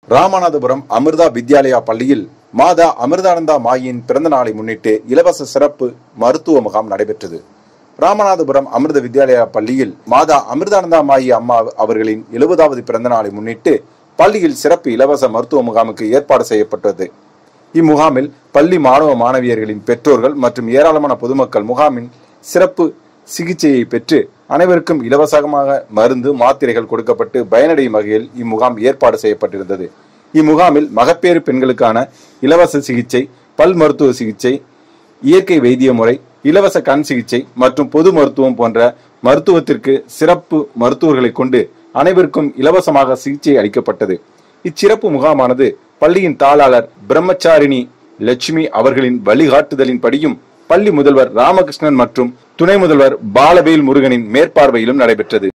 ராமநாதபுரம் அமிர்தா வித்யாலயா பள்ளியில் மாதா அமிர்தானந்தா மாயின் பிறந்த நாளை முன்னிட்டு இலவச சிறப்பு மருத்துவ முகாம் நடைபெற்றது ராமநாதபுரம் அமிர்த வித்யாலயா பள்ளியில் மாதா அமிர்தானந்தா மாயி அம்மா அவர்களின் எழுபதாவது பிறந்த நாளை முன்னிட்டு பள்ளியில் சிறப்பு இலவச மருத்துவ முகாமுக்கு ஏற்பாடு செய்யப்பட்டது இம்முகாமில் பள்ளி மாணவ மாணவியர்களின் பெற்றோர்கள் மற்றும் ஏராளமான பொதுமக்கள் முகாமின் சிறப்பு சிகிச்சையை பெற்று அனைவருக்கும் இலவசமாக மருந்து மாத்திரைகள் கொடுக்கப்பட்டு பயனடையும் வகையில் இம்முகாம் ஏற்பாடு செய்யப்பட்டிருந்தது இம்முகாமில் மகப்பேறு பெண்களுக்கான இலவச சிகிச்சை பல் மருத்துவ சிகிச்சை இயற்கை வைத்திய முறை இலவச கண் சிகிச்சை மற்றும் பொது மருத்துவம் போன்ற மருத்துவத்திற்கு சிறப்பு மருத்துவர்களை கொண்டு அனைவருக்கும் இலவசமாக சிகிச்சை அளிக்கப்பட்டது இச்சிறப்பு முகாமானது பள்ளியின் தாளாளர் பிரம்மச்சாரிணி லட்சுமி அவர்களின் வழிகாட்டுதலின்படியும் பள்ளி முதல்வர் ராமகிருஷ்ணன் மற்றும் துணை முதல்வர் பாலவேல் முருகனின் மேற்பார்வையிலும் நடைபெற்றது